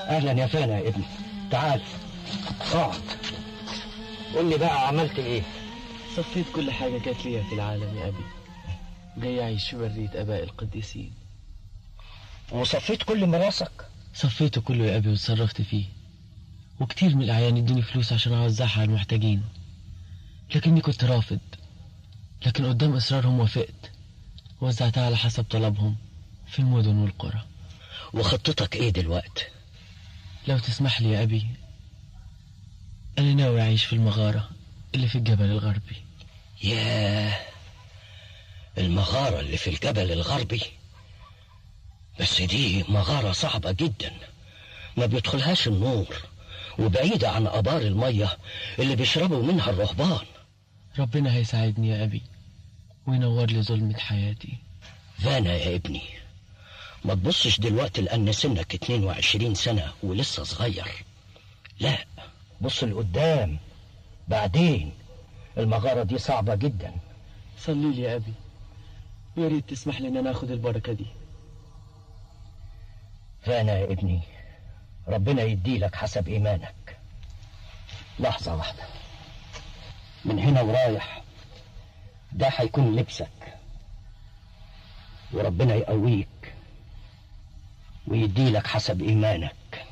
اهلا يا فانا يا ابني تعال اقعد قول لي بقى عملت ايه صفيت كل حاجة كانت ليا في العالم يا أبي جاي أعيش في برية آباء القديسين وصفيت كل مراسك صفيته كله يا أبي وتصرفت فيه وكتير من الأعيان يدوني فلوس عشان أوزعها على المحتاجين لكني كنت رافض لكن قدام إصرارهم وافقت وزعتها على حسب طلبهم في المدن والقرى وخطتك ايه دلوقتي لو تسمح لي يا أبي أنا ناوي أعيش في المغارة اللي في الجبل الغربي ياه المغارة اللي في الجبل الغربي بس دي مغارة صعبة جدا ما بيدخلهاش النور وبعيدة عن آبار المية اللي بيشربوا منها الرهبان ربنا هيساعدني يا أبي وينور لي ظلمة حياتي فانا يا ابني ما تبصش دلوقتي لأن سنك 22 سنة ولسه صغير لا بص لقدام بعدين المغارة دي صعبة جدا صلي لي يا أبي ويا ريت تسمح لي إن أنا آخد البركة دي فانا يا ابني ربنا يديلك حسب إيمانك لحظة واحدة من هنا ورايح ده هيكون لبسك وربنا يقويك ويديلك حسب إيمانك